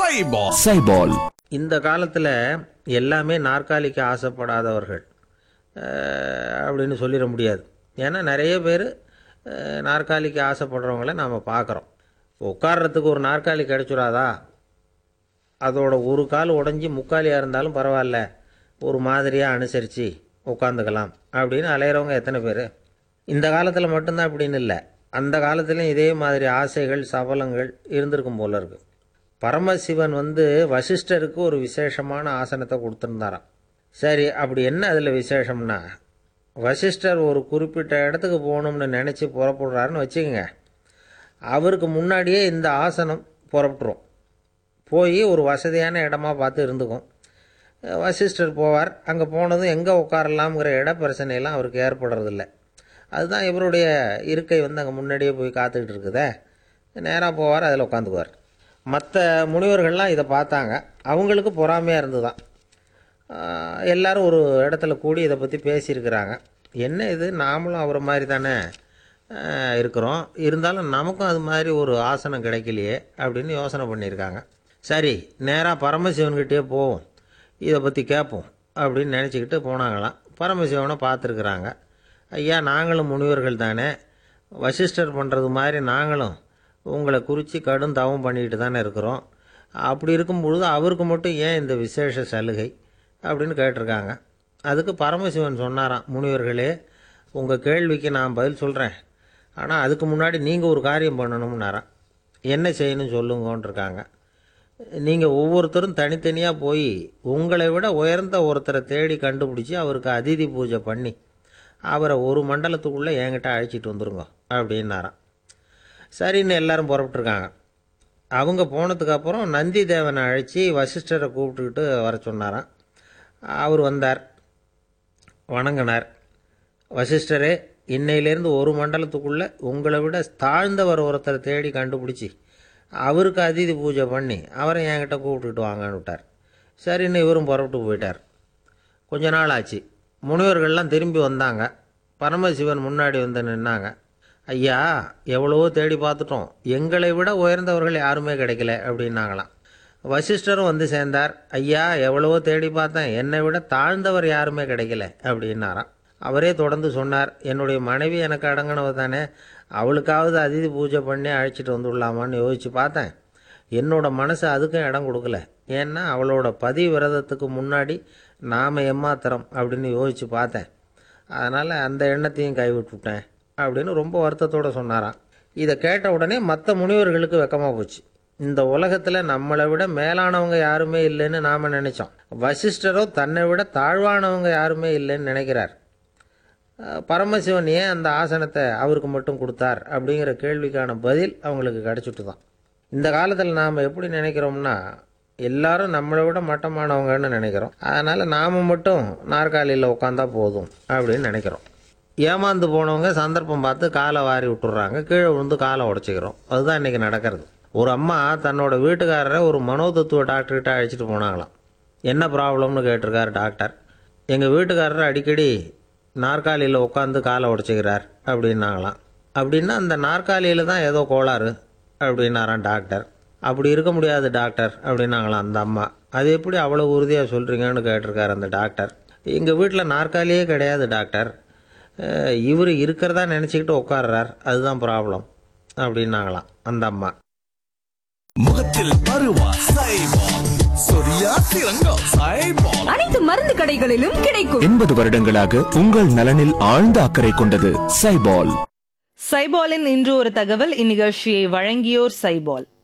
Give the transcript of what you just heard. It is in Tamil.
சைபால் சைபால் இந்த காலத்தில் எல்லாமே நாற்காலிக்கு ஆசைப்படாதவர்கள் அஹ், அப்படின்னு சொல்லிட முடியாது ஏன்னா நிறைய பேர் நாற்காலிக்கு ஆசைப்படுறவங்கள நாம் பார்க்குறோம் உட்கார்றதுக்கு ஒரு நாற்காலி கிடைச்சிடாதா அதோட ஒரு கால் உடஞ்சி முக்காலியாக இருந்தாலும் பரவாயில்ல ஒரு மாதிரியாக அனுசரித்து உட்காந்துக்கலாம் அப்படின்னு அலையிறவங்க எத்தனை பேர் இந்த காலத்தில் மட்டும்தான் அப்படின்னு இல்லை அந்த காலத்துலேயும் இதே மாதிரி ஆசைகள் சபலங்கள் இருந்திருக்கும் போல இருக்கு பரமசிவன் வந்து வசிஷ்டருக்கு ஒரு விசேஷமான ஆசனத்தை கொடுத்துருந்தாராம் சரி அப்படி என்ன அதில் விசேஷம்னா வசிஷ்டர் ஒரு குறிப்பிட்ட இடத்துக்கு போகணும்னு நினச்சி புறப்படுறாருன்னு வச்சுக்கோங்க அவருக்கு முன்னாடியே இந்த ஆசனம் புறப்பட்டுரும் போய் ஒரு வசதியான இடமா பார்த்து இருந்துக்கும் வசிஷ்டர் போவார் அங்கே போனதும் எங்கே உட்காரலாம்ங்கிற இட பிரச்சனையெல்லாம் அவருக்கு ஏற்படுறதில்ல அதுதான் இவருடைய இருக்கை வந்து அங்கே முன்னாடியே போய் காத்துக்கிட்டு இருக்குதே நேராக போவார் அதில் உட்காந்துக்குவார் மற்ற முனிவர்கள்லாம் இதை பார்த்தாங்க அவங்களுக்கு பொறாமையாக இருந்துதான் ஆஹ் எல்லாரும் ஒரு இடத்துல கூடி இதை பற்றி பேசியிருக்கிறாங்க என்ன இது நாமளும் அவரை மாதிரி தானே ஆஹ் இருக்கிறோம் இருந்தாலும் நமக்கும் அது மாதிரி ஒரு ஆசனம் கிடைக்கலையே அப்படின்னு யோசனை பண்ணியிருக்காங்க சரி நேராக பரமசிவன்கிட்டயே போவோம் இதை பற்றி கேட்போம் அப்படின்னு நினச்சிக்கிட்டு போனாங்களாம் பரமசிவனை பார்த்துருக்குறாங்க ஐயா நாங்களும் முனிவர்கள் தானே வசிஷ்டர் பண்ணுறது மாதிரி நாங்களும் உங்களை குறித்து கடும் தவம் பண்ணிக்கிட்டு தானே இருக்கிறோம் அப்படி இருக்கும் பொழுது அவருக்கு மட்டும் ஏன் இந்த விசேஷ சலுகை அப்படின்னு கேட்டிருக்காங்க அதுக்கு பரமசிவன் சொன்னாராம் முனிவர்களே உங்கள் கேள்விக்கு நான் பதில் சொல்கிறேன் ஆனால் அதுக்கு முன்னாடி நீங்கள் ஒரு காரியம் பண்ணணும்னாராம் என்ன செய்யணும் சொல்லுங்கன்றிருக்காங்க நீங்கள் ஒவ்வொருத்தரும் தனித்தனியாக போய் உங்களை விட உயர்ந்த ஒருத்தரை தேடி கண்டுபிடிச்சி அவருக்கு அதிதி பூஜை பண்ணி அவரை ஒரு மண்டலத்துக்குள்ளே என்கிட்ட அழைச்சிட்டு வந்துருங்க அப்படின்னாராம் சரின்னு எல்லாரும் புறப்பட்டுருக்காங்க அவங்க போனதுக்கப்புறம் நந்தி தேவனை அழைச்சி வசிஷ்டரை கூப்பிட்டுக்கிட்டு வர சொன்னாராம் அவர் வந்தார் வணங்கினார் வசிஷ்டரே இன்னையிலேருந்து ஒரு மண்டலத்துக்குள்ளே உங்களை விட தாழ்ந்தவர் ஒருத்தரை தேடி கண்டுபிடிச்சி அவருக்கு அதிதி பூஜை பண்ணி அவரை என்கிட்ட கூப்பிட்டுட்டு வாங்கன்னு விட்டார் சரின்னு இவரும் புறப்பட்டு போயிட்டார் கொஞ்ச நாள் ஆச்சு முனிவர்கள்லாம் திரும்பி வந்தாங்க பரமசிவன் முன்னாடி வந்து நின்னாங்க ஐயா எவ்வளவோ தேடி பார்த்துட்டோம் எங்களை விட உயர்ந்தவர்கள் யாருமே கிடைக்கல அப்படின்னாங்களாம் வசிஷ்டரும் வந்து சேர்ந்தார் ஐயா எவ்வளவோ தேடி பார்த்தேன் என்னை விட தாழ்ந்தவர் யாருமே கிடைக்கல அப்படின்னாராம் அவரே தொடர்ந்து சொன்னார் என்னுடைய மனைவி எனக்கு அடங்கினவ தானே அவளுக்காவது அதிதி பூஜை பண்ணி அழைச்சிட்டு வந்துடலாமான்னு யோசித்து பார்த்தேன் என்னோட மனசு அதுக்கும் இடம் கொடுக்கல ஏன்னா அவளோட பதி விரதத்துக்கு முன்னாடி நாம் எம்மாத்திரம் அப்படின்னு யோசித்து பார்த்தேன் அதனால் அந்த எண்ணத்தையும் கைவிட்டுவிட்டேன் அப்படின்னு ரொம்ப வருத்தத்தோடு சொன்னாராம் இதை கேட்ட உடனே மற்ற முனிவர்களுக்கு வெக்கமாக போச்சு இந்த உலகத்தில் நம்மளை விட மேலானவங்க யாருமே இல்லைன்னு நாம் நினைச்சோம் வசிஷ்டரோ தன்னை விட தாழ்வானவங்க யாருமே இல்லைன்னு நினைக்கிறார் அஹ் பரமசிவன் ஏன் அந்த ஆசனத்தை அவருக்கு மட்டும் கொடுத்தார் அப்படிங்கிற கேள்விக்கான பதில் அவங்களுக்கு கிடச்சிட்டு தான் இந்த காலத்தில் நாம் எப்படி நினைக்கிறோம்னா எல்லாரும் நம்மளை விட மட்டமானவங்கன்னு நினைக்கிறோம் அதனால் நாம் மட்டும் நாற்காலியில் உட்காந்தா போதும் அப்படின்னு நினைக்கிறோம் ஏமாந்து போனவங்க சந்தர்ப்பம் பார்த்து காலை வாரி விட்டுறாங்க கீழே விழுந்து காலை உடச்சிக்கிறோம் அதுதான் இன்றைக்கி நடக்கிறது ஒரு அம்மா தன்னோட வீட்டுக்காரரை ஒரு மனோதத்துவ டாக்டர்கிட்ட அழைச்சிட்டு போனாங்களாம் என்ன ப்ராப்ளம்னு கேட்டிருக்காரு டாக்டர் எங்கள் வீட்டுக்காரர் அடிக்கடி நாற்காலியில் உட்காந்து காலை உடச்சிக்கிறார் அப்படின்னாங்களாம் அப்படின்னா அந்த நாற்காலியில் தான் ஏதோ கோளாறு அப்படின்னாராம் டாக்டர் அப்படி இருக்க முடியாது டாக்டர் அப்படின்னாங்களாம் அந்த அம்மா அது எப்படி அவ்வளோ உறுதியாக சொல்கிறீங்கன்னு கேட்டிருக்காரு அந்த டாக்டர் எங்கள் வீட்டில் நாற்காலியே கிடையாது டாக்டர் இவர் இருக்கிறதா நினச்சிக்கிட்டு உட்கார்றார் அதுதான் ப்ராப்ளம் அப்படின்னாங்களாம் அந்த அம்மா முகத்தில் பருவா சைபால் சொரியா சிறங்கோ சைபால் அனைத்து மருந்து கடைகளிலும் கிடைக்கும் எண்பது வருடங்களாக உங்கள் நலனில் ஆழ்ந்த அக்கறை கொண்டது சைபால் சைபாலின் இன்று ஒரு தகவல் இந்நிகழ்ச்சியை வழங்கியோர் சைபால்